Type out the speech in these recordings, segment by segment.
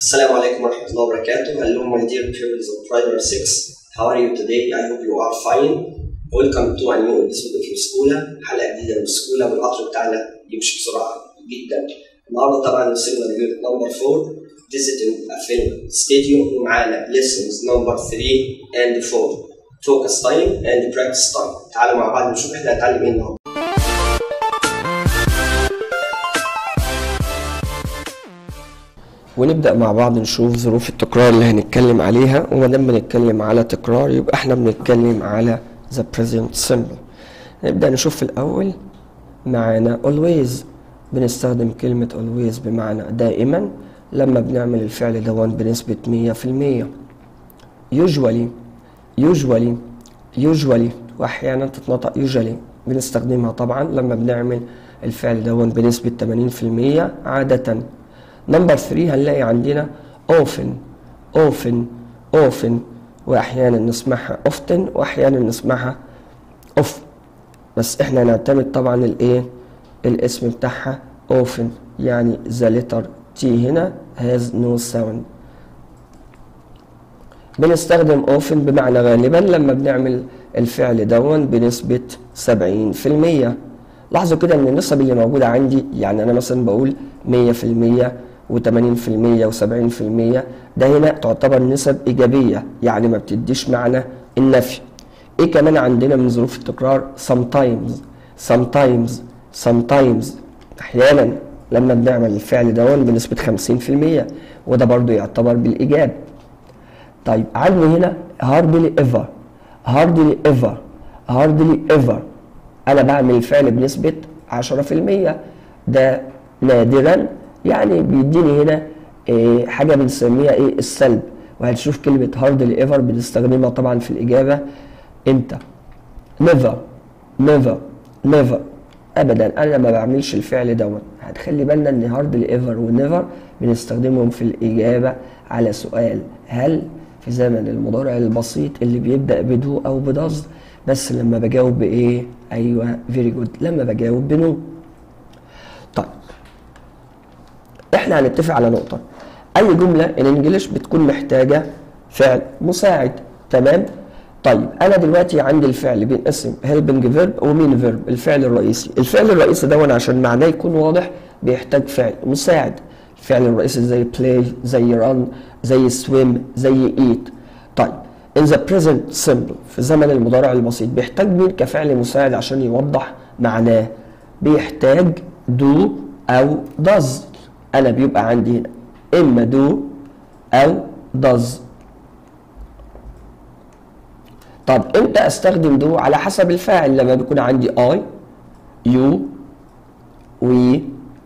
Assalamu alaikum wa rahmatullahi wa barakatuh. Hello, my dear pupils of Primary 6. How are you today? I hope you are fine. Welcome to a new episode of your school. حلقة جديدة من السكولة والقطر بتاعنا يمشي بسرعة جدا. النهارده طبعا وصلنا ليونت نمبر 4 visiting a film studio ومعانا lessons number 3 and 4 focus time and practice time. تعالوا مع بعض نشوف احنا هنتعلم ايه النهارده. ونبدأ مع بعض نشوف ظروف التكرار اللي هنتكلم عليها وما دام بنتكلم على تكرار يبقى احنا بنتكلم على the present simple نبدأ نشوف في الأول معانا always بنستخدم كلمة always بمعنى دائما لما بنعمل الفعل دون بنسبة مية في المية usually usually usually وأحيانا تتنطق usually بنستخدمها طبعا لما بنعمل الفعل دون بنسبة 80% عادة نمبر 3 هنلاقي عندنا often often often واحيانا نسمعها often واحيانا نسمعها off بس احنا نعتمد طبعا الايه الاسم بتاعها often يعني the letter T هنا has no sound بنستخدم often بمعنى غالبا لما بنعمل الفعل دون بنسبة 70% لاحظوا كده ان النسب اللي موجودة عندي يعني انا مثلا بقول 100% و80% و70% ده هنا تعتبر نسب إيجابية يعني ما بتديش معنى النفي إيه كمان عندنا من ظروف التكرار sometimes sometimes sometimes أحيانا لما بنعمل الفعل دون بنسبة 50% وده برضو يعتبر بالإيجاب طيب عندي هنا hardly ever hardly ever hardly ever أنا بعمل الفعل بنسبة 10% ده نادرا يعني بيديني هنا إيه حاجه بنسميها ايه السلب وهنشوف كلمه هاردلي ايفر بنستخدمها طبعا في الاجابه امتى نيفر نيفر نيفر ابدا انا ما بعملش الفعل دون هتخلي بالنا ان هاردلي ايفر ونيفر بنستخدمهم في الاجابه على سؤال هل في زمن المضارع البسيط اللي بيبدا بدو او بدز بس لما بجاوب بايه ايوه فيري جود لما بجاوب بنو طيب احنا هنتفق على نقطة أي جملة الإنجليش بتكون محتاجة فعل مساعد تمام؟ طيب أنا دلوقتي عندي الفعل بينقسم helping verb ومين verb الفعل الرئيسي، الفعل الرئيسي ده عشان معناه يكون واضح بيحتاج فعل مساعد الفعل الرئيسي زي play زي run زي swim زي eat طيب in the present simple في زمن المضارع البسيط بيحتاج مين كفعل مساعد عشان يوضح معناه بيحتاج do أو does انا بيبقى عندي هنا اما دو او does طب امتى استخدم دو على حسب الفاعل لما بيكون عندي I you we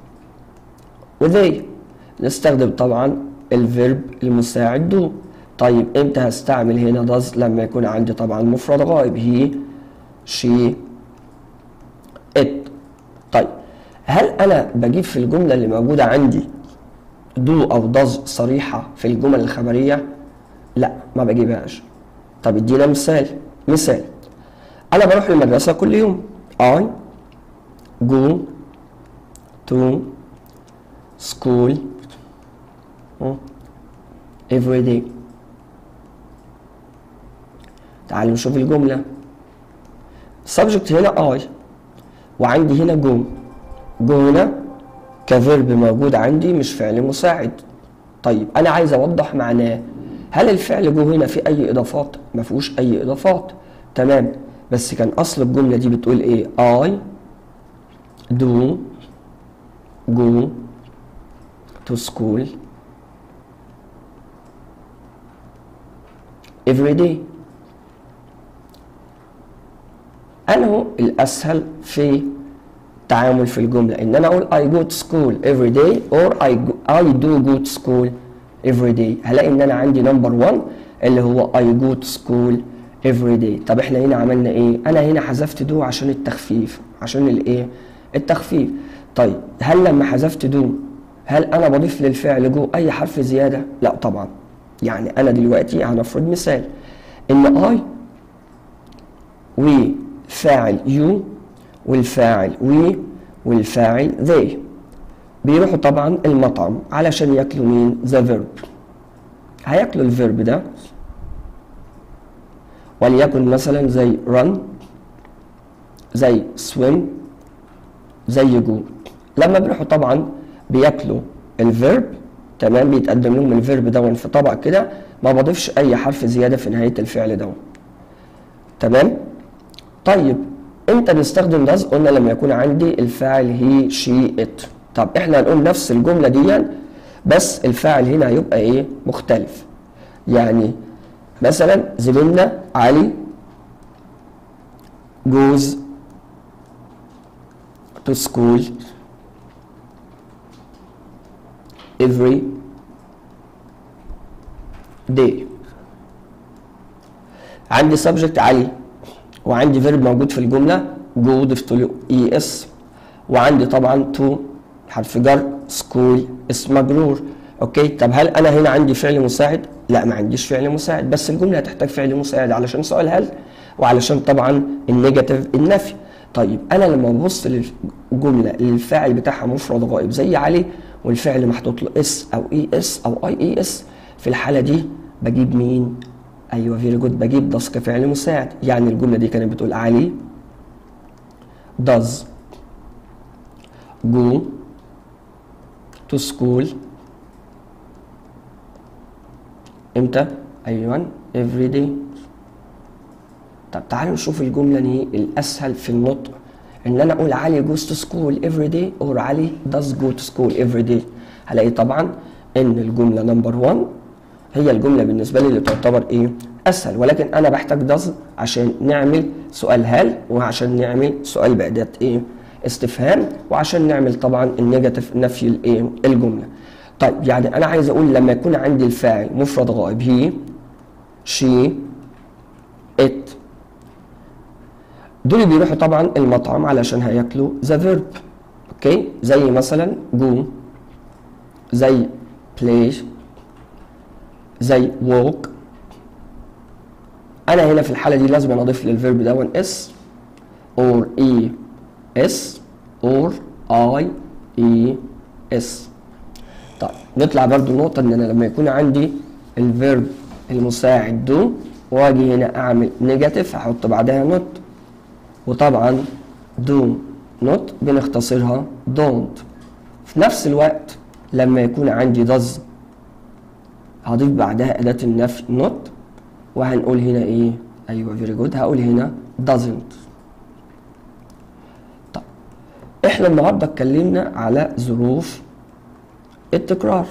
وذي نستخدم طبعا الفيرب المساعد دو طيب امتى هستعمل هنا does لما يكون عندي طبعا مفرد غائب he she it طيب هل انا بجيب في الجمله اللي موجوده عندي دو او داز صريحه في الجمل الخبريه لا ما بجيبهاش طب ادينا مثال مثال انا بروح المدرسه كل يوم I go to school every day تعالوا نشوف الجمله subject هنا I وعندي هنا go جو هنا كفيرب موجود عندي مش فعل مساعد طيب انا عايز اوضح معناه هل الفعل جو هنا في اي اضافات ما فيهوش اي اضافات تمام بس كان اصل الجمله دي بتقول ايه I do go to school every day انه الاسهل في التعامل في الجملة إن أنا أقول I go to school every day or I, go, I do go to school every day هلاقي إن أنا عندي نمبر 1 اللي هو I go to school every day طب إحنا هنا عملنا إيه؟ أنا هنا حذفت do عشان التخفيف عشان الإيه؟ التخفيف طيب هل لما حذفت do هل أنا بضيف للفعل جو أي حرف زيادة؟ لا طبعا يعني أنا دلوقتي هنفرض مثال إن I وفاعل you والفاعل we والفاعل they بيروحوا طبعا المطعم علشان ياكلوا مين ذا فيرب هياكلوا الفيرب ده وليكن مثلا زي run زي swim زي go لما بيروحوا طبعا بياكلوا الفيرب تمام بيتقدم لهم الفيرب دون في طبق كده ما بضيفش اي حرف زياده في نهايه الفعل دون تمام طيب امتى نستخدم does قلنا لما يكون عندي الفاعل هي شي ات طب احنا هنقول نفس الجمله دي بس الفاعل هنا هيبقى ايه مختلف يعني مثلا زميلنا علي goes to school every day عندي subject علي وعندي verb موجود في الجملة go ضفت له اي اس وعندي طبعا to حرف جر school اسم مجرور اوكي طب هل انا هنا عندي فعل مساعد؟ لا ما عنديش فعل مساعد بس الجملة هتحتاج فعل مساعد علشان سؤال هل وعلشان طبعا النيجاتيف النفي طيب انا لما ببص للجملة الفاعل بتاعها مفرد غائب زي علي والفعل محطوط له اس او اي اس او اي اي اس في الحالة دي بجيب مين؟ ايوه فيري جود بجيب داز كفعل مساعد يعني الجمله دي كانت بتقول علي does go to school امتى ايوه every day طب تعالوا نشوف الجمله دي الاسهل في النطق ان انا اقول علي goes to school every day or علي does go to school every day هلاقي طبعا ان الجمله نمبر 1 هي الجمله بالنسبه لي اللي تعتبر ايه اسهل ولكن انا بحتاج داز عشان نعمل سؤال هل وعشان نعمل سؤال باداه ايه استفهام وعشان نعمل طبعا النيجاتيف نفي الايه الجمله طيب يعني انا عايز اقول لما يكون عندي الفاعل مفرد غائب هي شي ات دول بيروحوا طبعا المطعم علشان هياكلوا ذا فيرب اوكي زي مثلا جو زي play زي walk انا هنا في الحاله دي لازم اضيف للفيرب ده اس اور اي اس اور اي اي اس طيب نطلع برضو نقطة ان انا لما يكون عندي الفيرب المساعد دو واجي هنا اعمل نيجاتيف هحط بعدها نوت وطبعا دو نوت بنختصرها دونت في نفس الوقت لما يكون عندي does هضيف بعدها أداة النفي not وهنقول هنا إيه؟ أيوه فيري جود هقول هنا doesn't طب إحنا النهاردة اتكلمنا على ظروف التكرار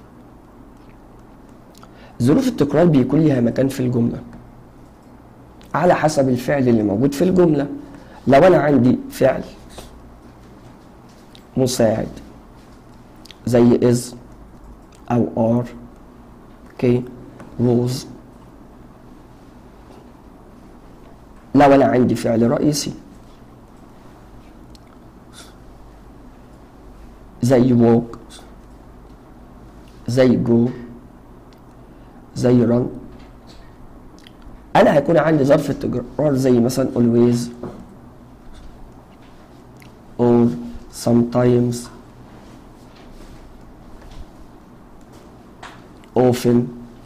ظروف التكرار بيكون ليها مكان في الجملة على حسب الفعل اللي موجود في الجملة لو أنا عندي فعل مساعد زي is أو are اوكي was لو أنا عندي فعل رئيسي زي walk زي go زي run انا هيكون عندي ظرف التكرار زي مثلا always or sometimes often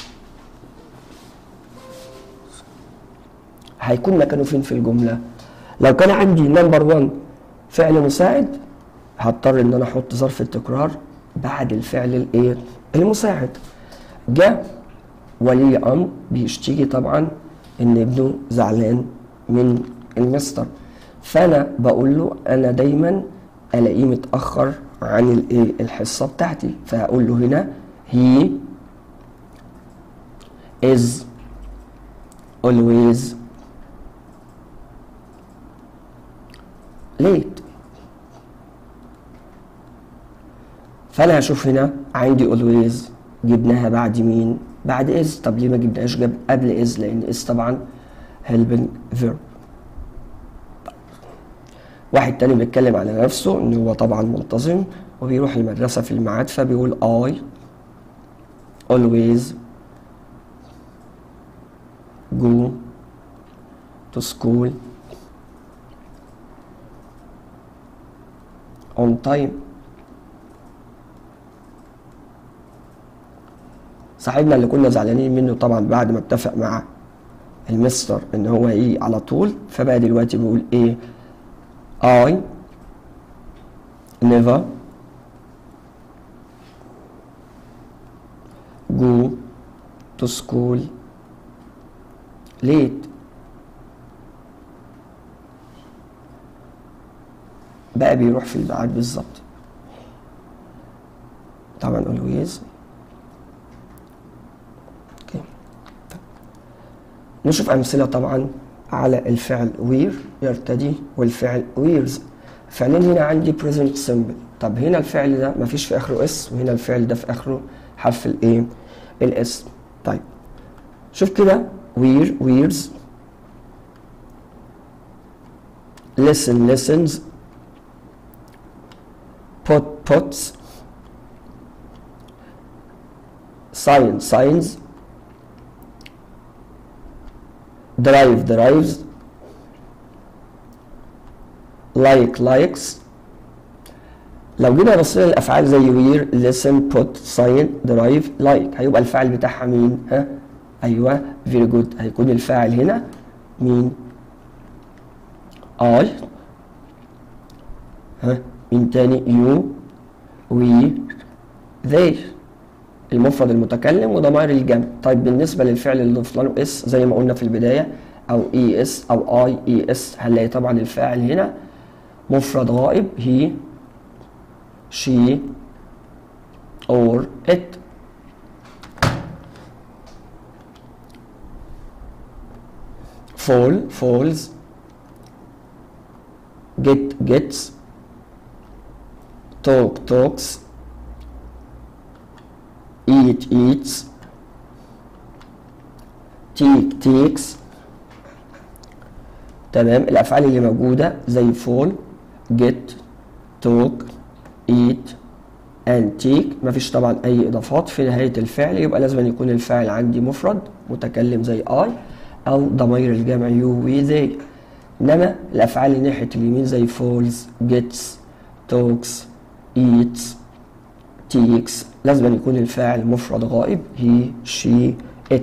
هيكون مكانه فين في الجملة لو كان عندي نمبر 1 فعل مساعد هضطر ان انا احط ظرف التكرار بعد الفعل الايه المساعد جاء ولي امر بيشتكي طبعا ان ابنه زعلان من المستر فانا بقول له انا دايما الاقيه متاخر عن الايه الحصه بتاعتي فهقول له هنا he is always late فانا هشوف هنا عندي always جبناها بعد مين بعد is طب ليه ما جبناهاش جاب قبل is لان is طبعا helping verb واحد تاني بيتكلم على نفسه ان هو طبعا منتظم وبيروح المدرسة في الميعاد فبيقول I always go to school on time صاحبنا اللي كنا زعلانين منه طبعا بعد ما اتفق مع المستر ان هو ايه على طول فبقى دلوقتي بيقول ايه I never go to school late بقى بيروح في الميعاد بالظبط طبعا always اوكي نشوف امثله طبعا على الفعل وير يرتدي والفعل ويرز فعلين هنا عندي present simple طب هنا الفعل ده مفيش في اخره اس وهنا الفعل ده في اخره حرف الايه الاس طيب شوف كده وير ويرز listen listens put puts sign signs drive drives like likes لو جينا بصينا للافعال زي وير listen put sign drive like هيبقى الفاعل بتاعها مين ها ايوه فيري جود هيكون الفاعل هنا مين I ها مين تاني you we they المفرد المتكلم وضمائر الجمع طيب بالنسبه للفعل اللي ضفنا له اس زي ما قلنا في البدايه او اي اس او اي اي اس هنلاقي طبعا الفاعل هنا مفرد غائب he she or it fall falls get gets talk talks eat eats take takes تمام الافعال اللي موجوده زي fall get talk eat and take مفيش طبعا اي اضافات في نهايه الفعل يبقى لازم يكون الفاعل عندي مفرد متكلم زي I او ضمير الجمع you we they انما الافعال اللي ناحيه اليمين زي falls gets talks eats takes لازم أن يكون الفاعل مفرد غائب he she it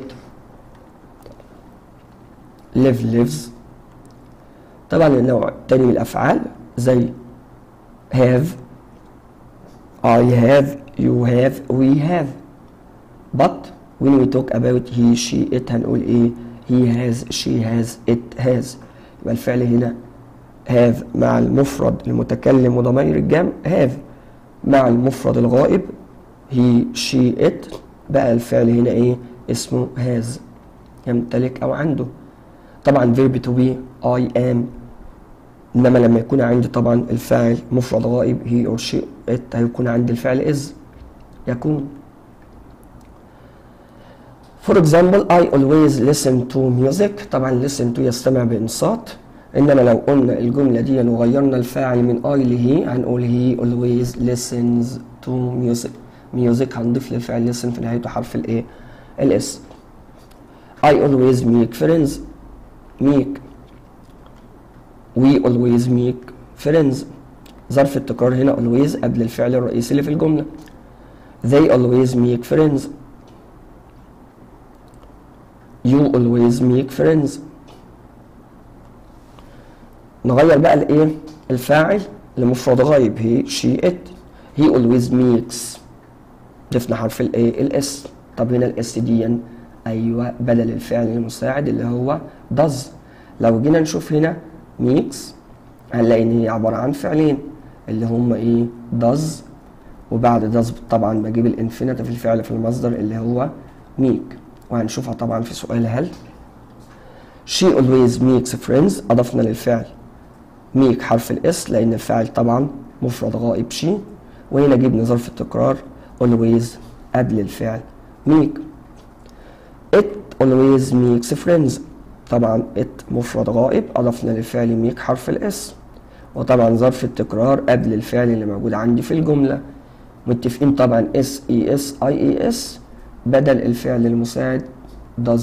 live lives طبعا النوع التاني من الأفعال زي have I have you have we have but when we talk about he she it هنقول ايه he has she has it has يبقى الفعل هنا have مع المفرد المتكلم وضمير الجمع have مع المفرد الغائب he she it بقى الفعل هنا ايه اسمه has يمتلك او عنده طبعا verb to be I am انما لما يكون عندي طبعا الفاعل مفرد غائب he or she it هيكون عندي الفعل is يكون For example I always listen to music طبعا listen to يستمع بإنصات إنما لو قلنا الجملة دي وغيرنا الفاعل من I لهي هنقول he always listens to music music هنضيف للفعل listen في نهايته حرف الايه الاس I always make friends make we always make friends ظرف التكرار هنا always قبل الفعل الرئيسي اللي في الجملة they always make friends you always make friends نغير بقى الايه الفاعل لمفرد غايب هي she it he always makes ضفنا حرف الايه الاس طب هنا الاس دي ايوه بدل الفعل المساعد اللي هو does لو جينا نشوف هنا makes هنلاقي ان هي عباره عن فعلين اللي هما ايه does وبعد does طبعا بجيب الانفينيتيف الفعل في المصدر اللي هو make وهنشوفها طبعا في سؤال هل she always makes friends اضفنا للفعل make حرف الاس لان الفاعل طبعا مفرد غائب she وهنا جبنا ظرف التكرار always قبل الفعل make it always makes friends طبعا it مفرد غائب اضفنا للفعل make حرف الاس وطبعا ظرف التكرار قبل الفعل اللي موجود عندي في الجمله متفقين طبعا اس اي اس اي اي اس بدل الفعل المساعد does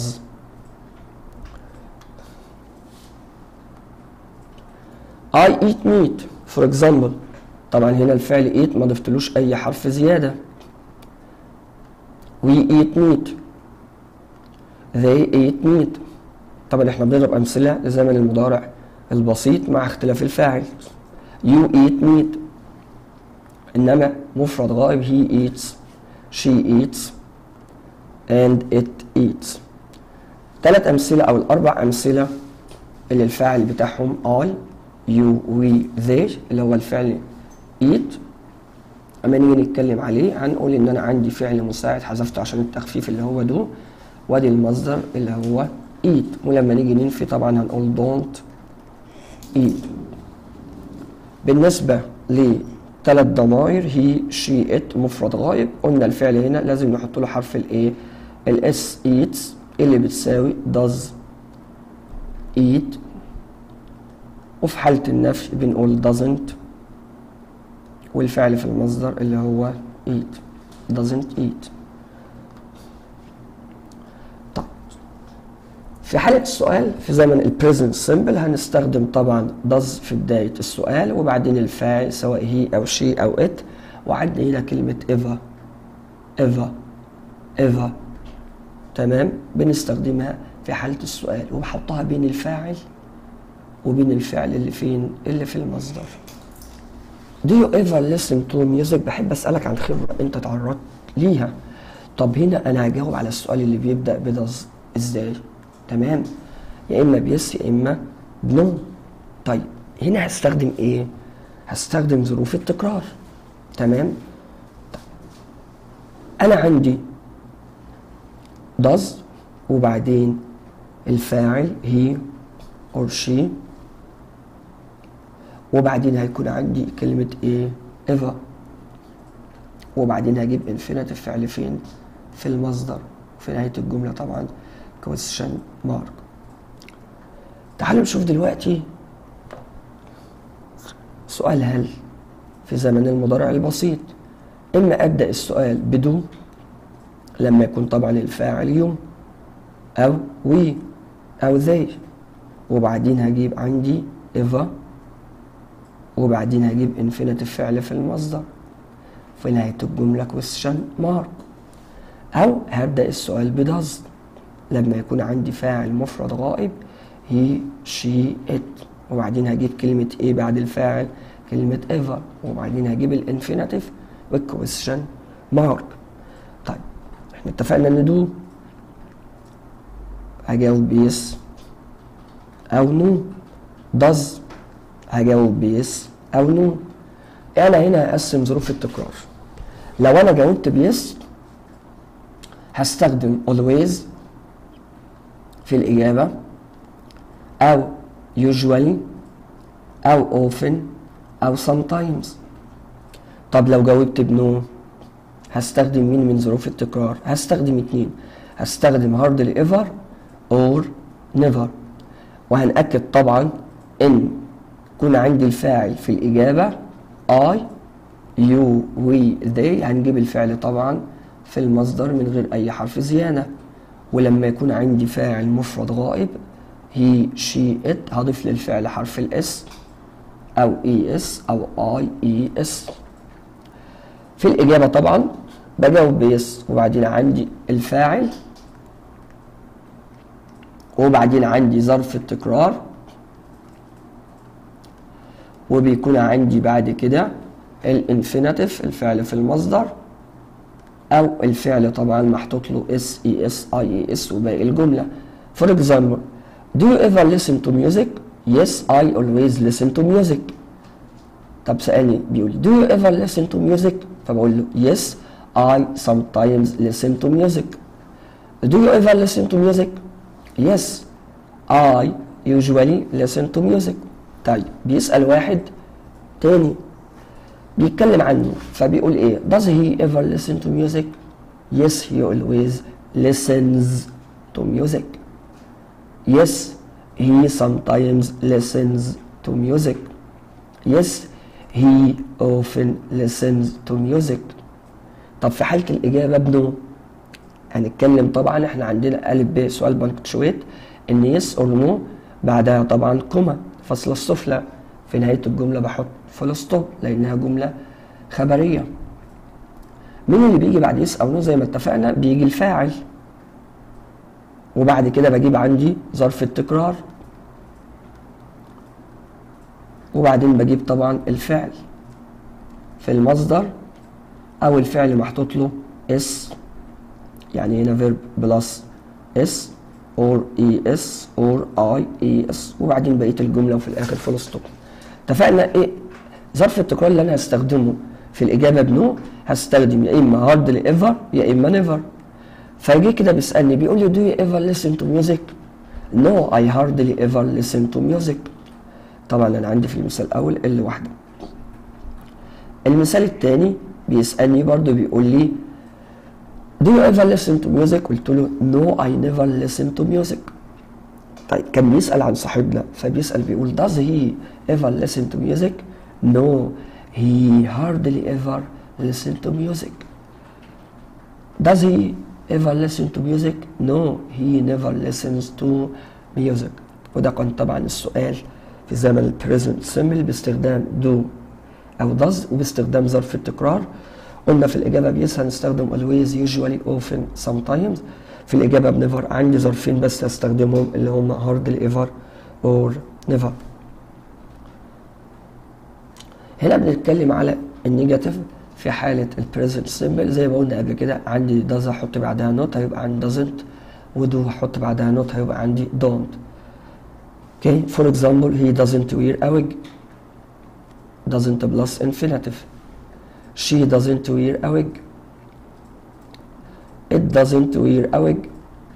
I eat meat for example طبعا هنا الفعل eat ما ضفتلوش اي حرف زياده we eat meat they eat meat طبعا احنا بنضرب امثله لزمن المضارع البسيط مع اختلاف الفاعل you eat meat انما مفرد غائب he eats she eats and it eats ثلاث امثله او الاربع امثله اللي الفاعل بتاعهم I you we they اللي هو الفعل eat اما نيجي نتكلم عليه هنقول ان انا عندي فعل مساعد حذفته عشان التخفيف اللي هو do وادي المصدر اللي هو eat ولما نيجي ننفي طبعا هنقول don't eat بالنسبة لثلاث ضمائر هي she it مفرد غائب قلنا الفعل هنا لازم نحط له حرف الايه الاس eats اللي بتساوي does eat وفي حالة النفي بنقول doesn't والفعل في المصدر اللي هو eat doesn't eat طب في حالة السؤال في زمن ال present simple هنستخدم طبعا does في بداية السؤال وبعدين الفاعل سواء he أو she أو it وعندنا هنا كلمة ever ever ever تمام بنستخدمها في حالة السؤال وبحطها بين الفاعل وبين الفعل اللي فين اللي في المصدر Do you ever listen to music بحب أسألك عن خبرة أنت تعرضت ليها طب هنا أنا هجاوب على السؤال اللي بيبدأ بدز إزاي تمام يا إما بيس يا إما بنو طيب هنا هستخدم إيه هستخدم ظروف التكرار تمام طيب. أنا عندي does وبعدين الفاعل he or she وبعدين هيكون عندي كلمة ايه ever وبعدين هجيب infinitive فعل فين في المصدر في نهاية الجملة طبعا question mark تعالوا نشوف دلوقتي سؤال هل في زمن المضارع البسيط إما أبدأ السؤال بدون لما يكون طبعا الفاعل يوم أو وي أو they وبعدين هجيب عندي ever وبعدين هجيب infinitive فعل في المصدر في نهاية الجملة question mark أو هبدأ السؤال بدز لما يكون عندي فاعل مفرد غائب he she it وبعدين هجيب كلمة ايه بعد الفاعل كلمة ever وبعدين هجيب الانفينيتيف والكويشن مارك طيب احنا اتفقنا ان دو هجاوب بيس او نو does هجاوب بيس او نو انا هنا هقسم ظروف التكرار لو انا جاوبت بيس هستخدم always في الإجابة أو usually أو often أو sometimes طب لو جاوبت بنو هستخدم مين من ظروف التكرار هستخدم اتنين هستخدم hardly ever or never وهنأكد طبعا ان يكون عندي الفاعل في الإجابة I you we they هنجيب الفعل طبعا في المصدر من غير أي حرف زيادة ولما يكون عندي فاعل مفرد غائب he she it هضيف للفعل حرف الاس أو اي اس أو اي اي اس في الإجابة طبعا بجاوب بيس وبعدين عندي الفاعل وبعدين عندي ظرف التكرار وبيكون عندي بعد كده الانفينيتيف الفعل في المصدر او الفعل طبعا محطوط له اس اي اس اي اي اس وباقي الجمله for example do you ever listen to music yes I always listen to music طب سألني بيقول do you ever listen to music فبقول له yes I sometimes listen to music do you ever listen to music yes I usually listen to music طيب بيسأل واحد تاني بيتكلم عنه فبيقول ايه does he ever listen to music yes he always listens to music yes he sometimes listens to music yes he often listens to music طب في حالة الإجابة بنو هنتكلم طبعا احنا عندنا ألف ب سؤال بنكتشويت إن يس أور نو بعدها طبعا كوما فصل السفلى في نهاية الجملة بحط فول ستوب لأنها جملة خبرية مين اللي بيجي بعد يس او نو زي ما اتفقنا بيجي الفاعل وبعد كده بجيب عندي ظرف التكرار وبعدين بجيب طبعا الفعل في المصدر او الفعل محطوط له اس يعني هنا فيرب بلس اس اور اي اس اور اي اي اس وبعدين بقيه الجمله وفي الاخر فول ستوب اتفقنا ايه ظرف التكرار اللي انا هستخدمه في الاجابه بنو هستخدم يا اما هاردلي ايفر يا اما نيفر فجي كده بيسالني بيقول لي do you ever listen to music no I hardly ever listen to music طبعا انا عندي في المثال الاول ال واحده المثال الثاني بيسالني برضو بيقول لي do you ever listen to music قلت له no I never listen to music طيب كان بيسال عن صاحبنا فبيسال بيقول does he ever listen to music no he hardly ever listen to music does he ever listen to music no he never listens to music وده كان طبعا السؤال في زمن البريزنت سيمبل باستخدام do او does وباستخدام ظرف التكرار قلنا في الإجابة بيس هنستخدم always usually often sometimes في الإجابة بنيفر عندي ظرفين بس هستخدمهم اللي هم hardly ever or never هنا بنتكلم على النيجاتيف في حالة البريزنت سيمبل زي ما قلنا قبل كده عندي does هحط بعدها نوت هيبقى عندي doesn't ودو هحط بعدها نوت هيبقى عندي don't Okay, for example, he doesn't wear a wig. Doesn't plus infinitive. She doesn't wear a wig. It doesn't wear a wig.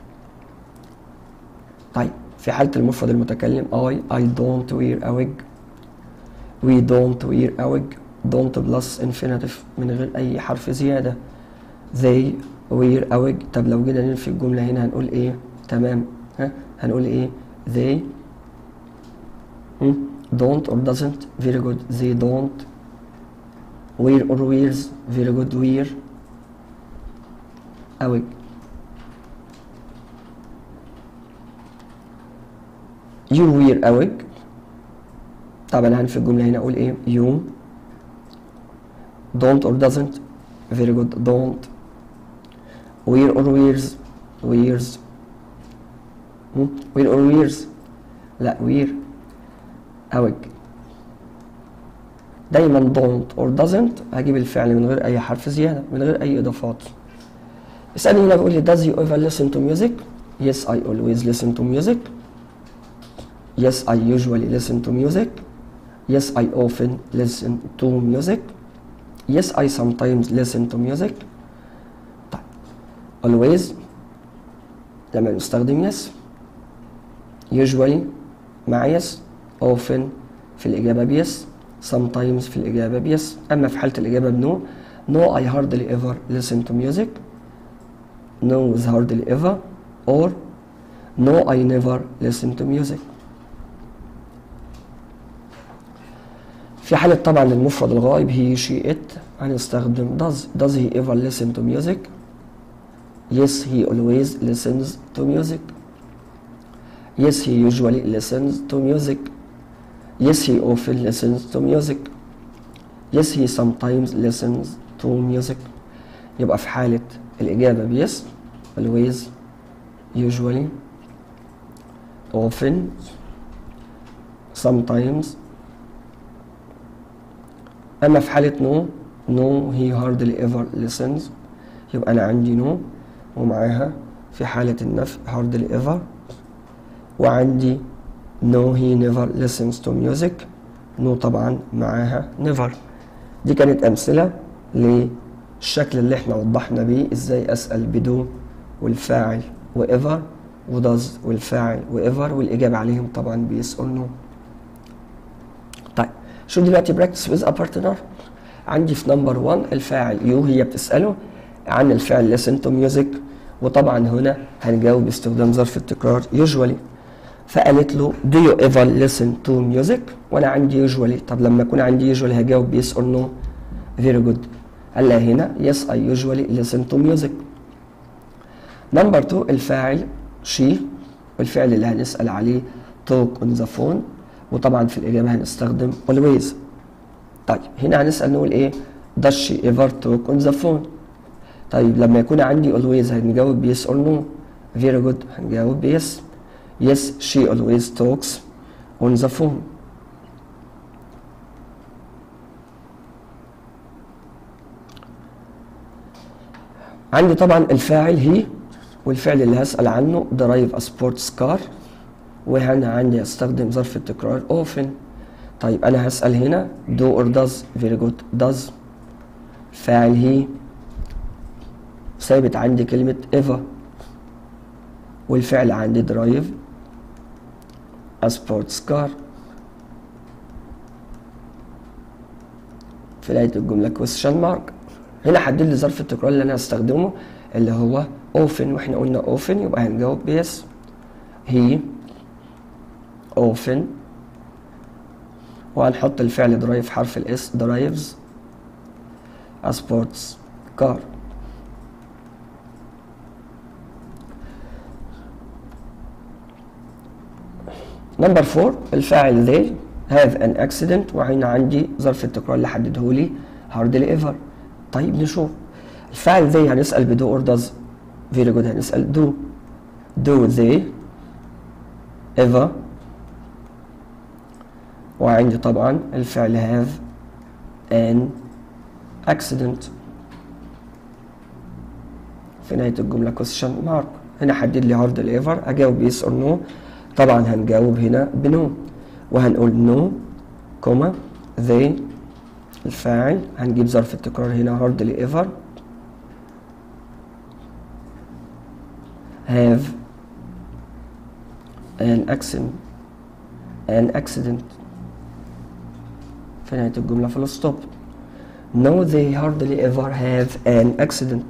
طيب في حالة المفرد المتكلم I I don't wear a wig. We don't wear a wig. Don't plus infinitive من غير أي حرف زيادة. They wear a wig. طب لو جينا ننفي الجملة هنا هنقول إيه؟ تمام ها هنقول إيه؟ They Hmm? don't or doesn't very good they don't wear or wears very good wear a wig you wear a wig طبعا هنفي الجملة هنا أقول إيه you don't or doesn't very good don't wear or wears wears hmm? wear or wears لا wear أوج دايما don't or doesn't هجيب الفعل من غير أي حرف زيادة من غير أي إضافات اسألني هنا بيقول لي does you ever listen to music yes I always listen to music yes I usually listen to music yes I often listen to music yes I sometimes listen to music طيب always لما نستخدم yes usually مع yes often في الإجابة بيس sometimes في الإجابة بيس أما في حالة الإجابة بنو no I hardly ever listen to music no is hardly ever or no I never listen to music في حالة طبعا المفرد الغائب هي she it هنستخدم does does he ever listen to music yes he always listens to music yes he usually listens to music Yes, he often listens to music. Yes, he sometimes listens to music. يبقى في حالة الإجابة بيس always usually often sometimes أما في حالة no no he hardly ever listens يبقى أنا عندي no ومعاها في حالة النفي hardly ever وعندي no he never listens to music no طبعا معاها never دي كانت أمثلة للشكل اللي احنا وضحنا بيه ازاي أسأل بدو والفاعل وإيفر وداز والفاعل وإيفر والإجابة عليهم طبعا بيس or no طيب شو دلوقتي practice with a partner عندي في نمبر 1 الفاعل يو هي بتسأله عن الفعل listen to music وطبعا هنا هنجاوب باستخدام ظرف التكرار usually فقالت له do you ever listen to music وانا عندي usually طب لما يكون عندي usually هجاوب yes or no very good قال لها هنا yes I usually listen to music نمبر 2 الفاعل she والفعل اللي هنسأل عليه talk on the phone وطبعا في الإجابة هنستخدم always طيب هنا هنسأل نقول إيه does she ever talk on the phone طيب لما يكون عندي always هنجاوب yes or no very good هنجاوب yes yes she always talks on the phone عندي طبعا الفاعل هي والفعل اللي هسأل عنه drive a sports car وهنا عندي استخدم ظرف التكرار often طيب انا هسأل هنا do or does very good does فاعل هي ثابت عندي كلمة ever والفعل عندي drive a sports car في نهاية الجملة question mark هنا حدد لي ظرف التكرار اللي انا هستخدمه اللي هو often واحنا قلنا often يبقى هنجاوب yes he often وهنحط الفعل درايف حرف الاس drives a sports car نمبر 4 الفاعل they have an accident وهنا عندي ظرف التكرار اللي حدده لي hardly ever طيب نشوف الفاعل they هنسأل بدو or does very good هنسأل do do they ever وعندي طبعا الفعل have an accident في نهاية الجملة question mark هنا حدد لي hardly ever أجاوب yes or no طبعا هنجاوب هنا بنو وهنقول no كوما they الفاعل هنجيب ظرف التكرار هنا hardly ever have an accident an accident في نهاية الجملة full stop No they hardly ever have an accident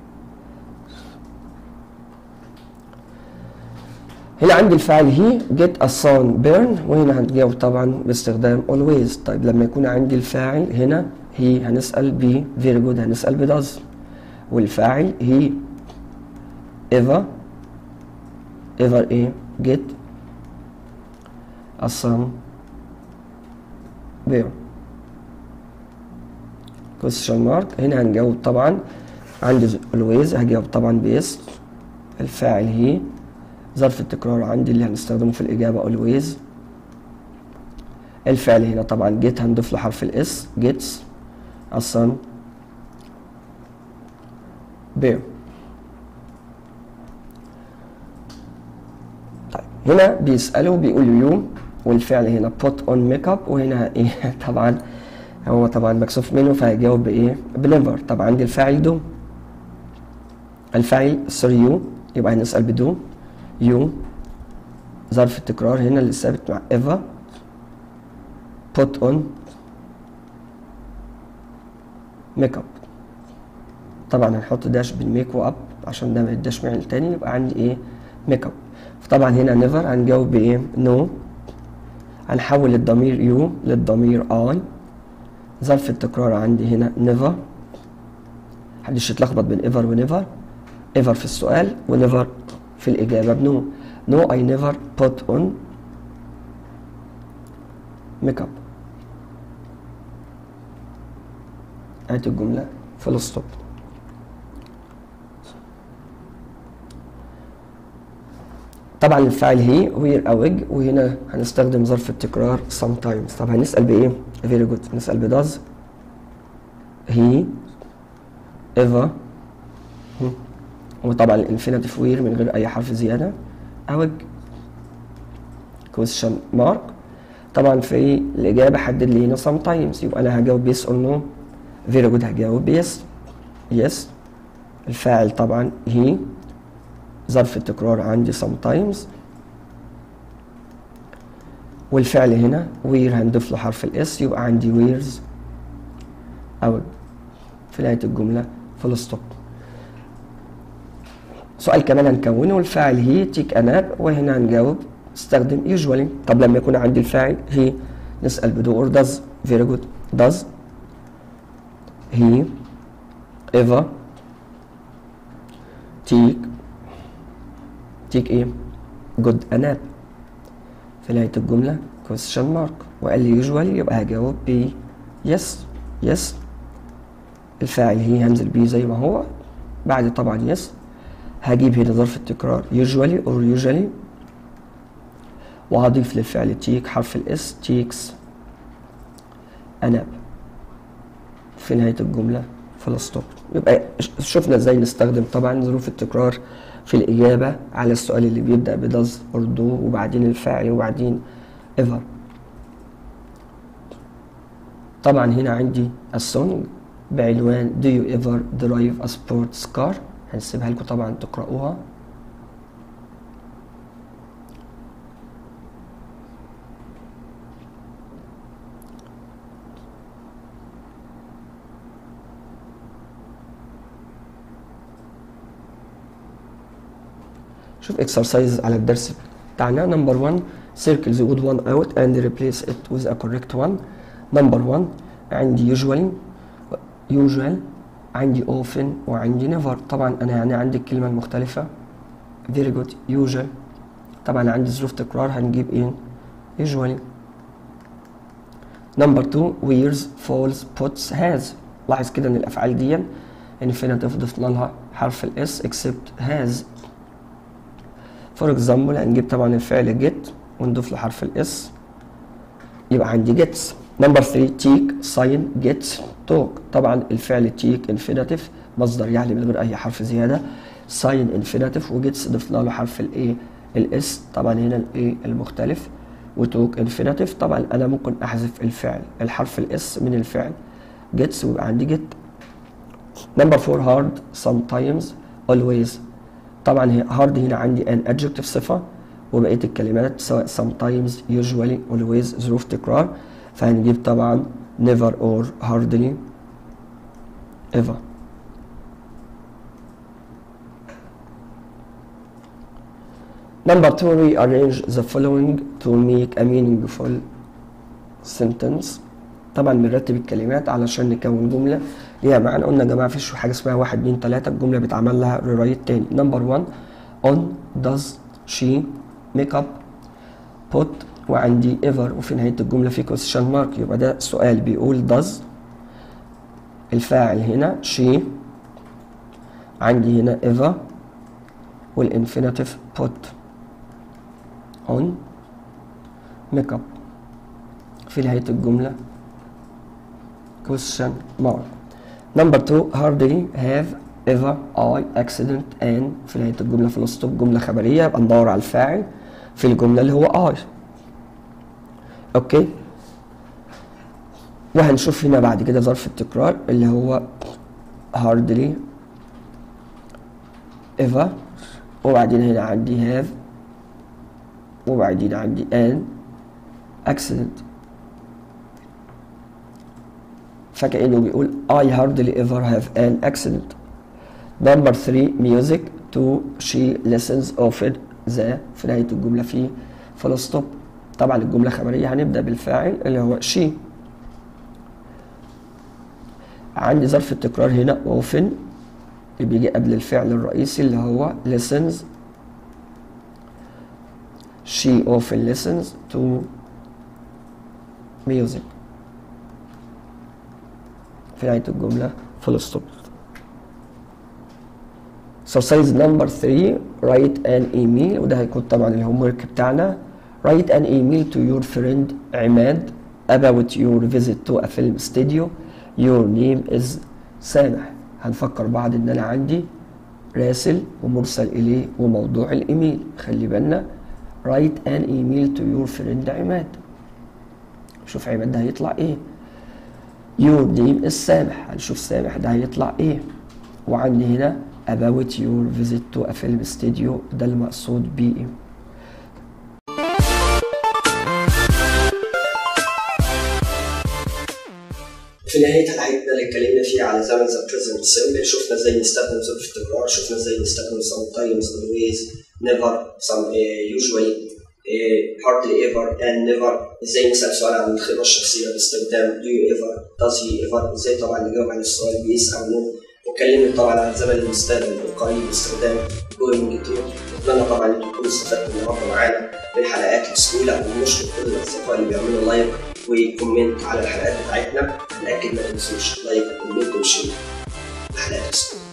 هنا عندي الفعل هي get a sun burn وهنا هنجاوب طبعا باستخدام always طيب لما يكون عندي الفاعل هنا هي هنسأل ب very good هنسأل ب does والفاعل هي ever ever ايه get a sun burn question mark هنا هنجاوب طبعا عندي always هجاوب طبعا بيس الفاعل هي ظرف التكرار عندي اللي هنستخدمه في الإجابة always الفعل هنا طبعا get هنضيف له حرف الاس gets الصن bear طيب هنا بيسألوا بيقولوا يو والفعل هنا put on makeup وهنا ايه طبعا هو طبعا مكسوف منه فهيجاوب بايه بنيفر طبعا عندي الفاعل دو الفاعل سوري يو يبقى هنسأل بدو يو ظرف التكرار هنا اللي ثابت مع ever put on ميك اب طبعا هنحط داش بالميك اب عشان ده ما يداش معنى تاني يبقى عندي ايه ميك اب فطبعا هنا نيفر هنجاوب بايه نو no. هنحول الضمير يو للضمير اي ظرف التكرار عندي هنا نيفر محدش يتلخبط بين ايفر ونيفر ايفر في السؤال ونيفر في الإجابة بنو No I never put on makeup هات الجملة فول ستوب طبعا الفعل هي وير اوج وهنا هنستخدم ظرف التكرار sometimes طب هنسأل بإيه؟ very good نسأل ب does he ever وطبعا الانفينيتيف وير من غير اي حرف زياده اوج كويشن مارك طبعا في الاجابه حدد لي هنا sometimes يبقى انا هجاوب يس اور نو فيري جود هجاوب يس يس الفاعل طبعا هي ظرف التكرار عندي sometimes والفعل هنا وير هنضيف له حرف الاس يبقى عندي ويرز اوج في نهايه الجمله فول ستوب سؤال كمان هنكونه الفاعل هي تيك اناب وهنا هنجاوب استخدم usually طب لما يكون عندي الفاعل هي نسأل بدو or does very good does he ever take take ايه good a nap في نهاية الجملة question mark وقال لي usually يبقى هجاوب ب yes yes الفاعل هي هنزل بيه زي ما هو بعد طبعا yes هجيب هنا ظرف التكرار usually or usually وهضيف للفعل تيك حرف الاس تيكس أناب في نهاية الجملة فول ستوب يبقى شفنا ازاي نستخدم طبعا ظروف التكرار في الإجابة على السؤال اللي بيبدأ بدز or do وبعدين الفعل وبعدين ever طبعا هنا عندي السونج بعنوان Do you ever drive a sports car هنسيبها لكم طبعا تقرأوها شوف اكسرسايز على الدرس بتاعنا نمبر 1 circle the good one out and replace it with a correct one نمبر 1 عندي usually usual عندي often وعندي never طبعا انا يعني عندي الكلمه المختلفه very good usual طبعا عندي ظروف تكرار هنجيب ايه usually نمبر 2 wears falls puts has لاحظ كده ان الافعال دي infinitive ضفنا لها حرف الاس except has فور اكزامبل هنجيب طبعا الفعل جيت ونضيف له حرف الاس يبقى عندي جيتس نمبر 3 تيك ساين جيتس توك طبعا الفعل تيك انفينيتيف مصدر يعني من غير اي حرف زياده ساين انفينيتيف وجيتس ضفنا له حرف الاي الاس طبعا هنا الاي المختلف وتوك انفينيتيف طبعا انا ممكن احذف الفعل الحرف الاس من الفعل جيتس ويبقى عندي جيت نمبر 4 هارد sometimes always طبعا هارد هنا عندي an adjective صفة وبقية الكلمات سواء sometimes usually always ظروف تكرار فهنجيب طبعا never or hardly ever Number two, rearrange the following to make a meaningful sentence. طبعا بنرتب الكلمات علشان نكون جملة ليها معنى قلنا يا جماعة مفيش حاجة اسمها واحد اتنين تلاتة الجملة بيتعمل لها ريرايت تاني نمبر 1 on does she make up put وعندي ever وفي نهاية الجملة في question mark يبقى ده سؤال بيقول does الفاعل هنا she عندي هنا ever والانفينيتيف put on make up في نهاية الجملة question mark number two hardly have ever I accident and في نهاية الجملة في الاسطوب جملة خبرية يبقى ندور على الفاعل في الجملة اللي هو I اوكي وهنشوف هنا بعد كده ظرف التكرار اللي هو hardly ever وبعدين هنا عندي have وبعدين عندي an accident فكأنه بيقول I hardly ever have an accident number three music to she listens often the في نهاية الجملة في فول ستوب طبعا الجملة خبرية هنبدأ بالفاعل اللي هو she عندي ظرف التكرار هنا often اللي بيجي قبل الفعل الرئيسي اللي هو listens she often listens to music في نهاية الجملة full stop exercise number 3 write an email وده هيكون طبعا الهوم ورك بتاعنا write an email to your friend عماد about your visit to a film studio your name is سامح هنفكر بعض ان انا عندي راسل ومرسل اليه وموضوع الايميل خلي بالنا write an email to your friend عماد شوف عماد ده هيطلع ايه your name is سامح هنشوف سامح ده هيطلع ايه وعندي هنا about your visit to a film studio ده المقصود بيه ايه في نهاية حلقتنا اللي اتكلمنا فيها على زمن ذا بريزنت سيمبل شفنا ازاي نستخدم ظروف التكرار شفنا ازاي نستخدم sometimes always never some uh, usually uh, hardly ever and never ازاي نسأل سؤال عن الخبرة الشخصية باستخدام do you ever does he ever ازاي طبعا نجاوب على السؤال بيس أو نو واتكلمنا طبعا عن زمن المستقبل القريب باستخدام going to اتمنى طبعا انتم تكونوا استفدتوا النهارده معانا من حلقات السهولة ونشكر كل الأصدقاء اللي بيعملوا لايك وكومنت على الحلقات بتاعتنا نأكد ما تنسوش لايك وكومنت وشير حلقات السهولة